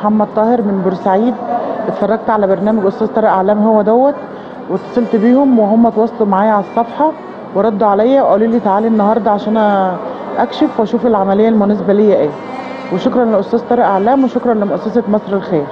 محمد طاهر من بورسعيد اتفرجت على برنامج استاذ طارق علام هو دوت واتصلت بيهم وهم تواصلوا معايا على الصفحه وردوا عليا وقالوا لي تعالي النهارده عشان اكشف واشوف العمليه المناسبه ليا ايه وشكرا للاستاذ طارق علام وشكرا لمؤسسه مصر الخير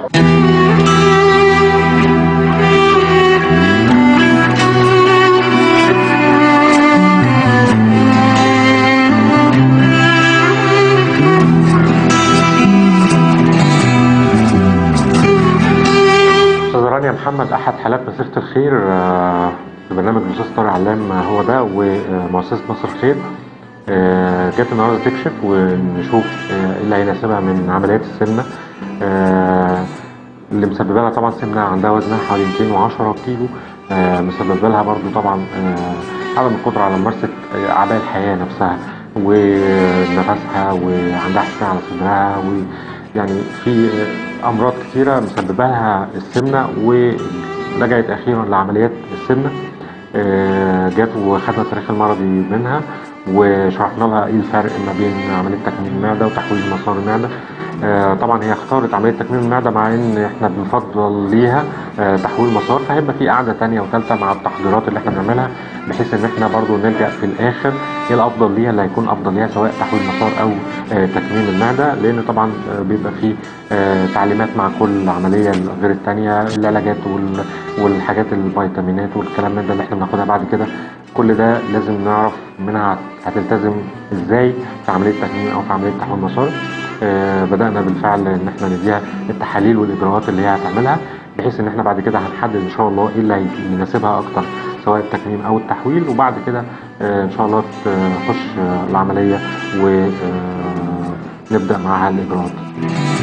استاذ رانيا محمد احد حالات مسيره الخير آه، في برنامج الاستاذ طارق علام آه، هو ده ومؤسسه مصر الخير آه، جت النهارده تكشف ونشوف آه، ايه اللي هيناسبها من عمليات السمنه آه، اللي مسببه لها طبعا سمنه عندها وزنها حوالي 210 كيلو آه، مسببه لها برضو طبعا آه، عدم القدره على ممارسه آه، اعباء الحياه نفسها ونفسها وعندها حساسيه على صدرها ويعني في آه، امراض كتيره مسببه لها السمنه ولجأت اخيرا لعمليات السمنه آه، جت وخدنا التاريخ المرضي منها وشرحنا لها ايه الفرق ما بين عمليه تكميم المعده وتحويل مسار المعده آه، طبعا هي اختارت عمليه تكميم المعده مع ان احنا بنفضل ليها آه، تحويل مسار فهيبقى في قعده تانية وثالثه مع التحضيرات اللي احنا بنعملها بحيث ان احنا برضو نلجا في الاخر ايه الافضل ليها اللي هيكون افضل ليها سواء تحويل مسار او آه، تكميم المعده لان طبعا آه، بيبقى في آه، تعليمات مع كل عمليه غير الثانيه العلاجات وال- والحاجات الفيتامينات والكلام من ده اللي احنا بناخدها بعد كده كل ده لازم نعرف منها هتلتزم ازاي في عمليه تكميم او في عمليه تحويل مسار آه، بدانا بالفعل ان احنا نديها التحاليل والاجراءات اللي هي هتعملها بحيث ان احنا بعد كده هنحدد ان شاء الله ايه اللي هي- يناسبها اكتر سواء التكميم او التحويل وبعد كده آه، ان شاء الله تخش آه، العمليه ونبدا معاها الاجراءات